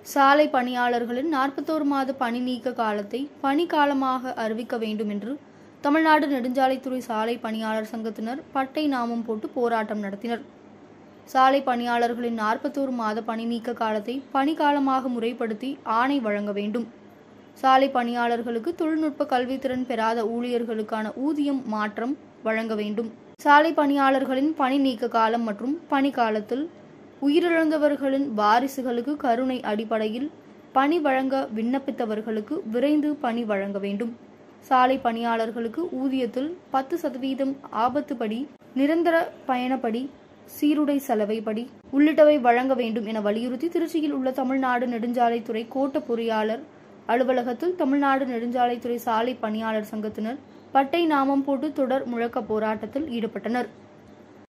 சாலை பணியாளர்களின் நாற்பத்தோரு மாத பணி நீக்க காலத்தை பணி காலமாக அறிவிக்க வேண்டும் என்று தமிழ்நாடு நெடுஞ்சாலைத்துறை சாலை பணியாளர் சங்கத்தினர் பட்டை நாமம் போட்டு போராட்டம் நடத்தினர் சாலை பணியாளர்களின் நாற்பத்தோரு மாத பணி நீக்க காலத்தை பணிக்காலமாக முறைப்படுத்தி ஆணை வழங்க வேண்டும் சாலை பணியாளர்களுக்கு தொழில்நுட்ப கல்வித்திறன் பெறாத ஊழியர்களுக்கான ஊதியம் மாற்றம் வழங்க வேண்டும் சாலை பணியாளர்களின் பணி நீக்க காலம் மற்றும் பணி காலத்தில் உயிரிழந்தவர்களின் வாரிசுகளுக்கு கருணை அடிப்படையில் பணி வழங்க விண்ணப்பித்தவர்களுக்கு விரைந்து பணி வழங்க வேண்டும் சாலை பணியாளர்களுக்கு ஊதியத்தில் பத்து சதவீதம் ஆபத்துப்படி நிரந்தர பயணப்படி சீருடை செலவைப்படி உள்ளிட்டவை வழங்க வேண்டும் என வலியுறுத்தி திருச்சியில் உள்ள தமிழ்நாடு நெடுஞ்சாலைத்துறை கோட்ட பொறியாளர் அலுவலகத்தில் தமிழ்நாடு நெடுஞ்சாலைத்துறை சாலை பணியாளர் சங்கத்தினர் பட்டை நாமம் போட்டு தொடர் முழக்க போராட்டத்தில் ஈடுபட்டனர்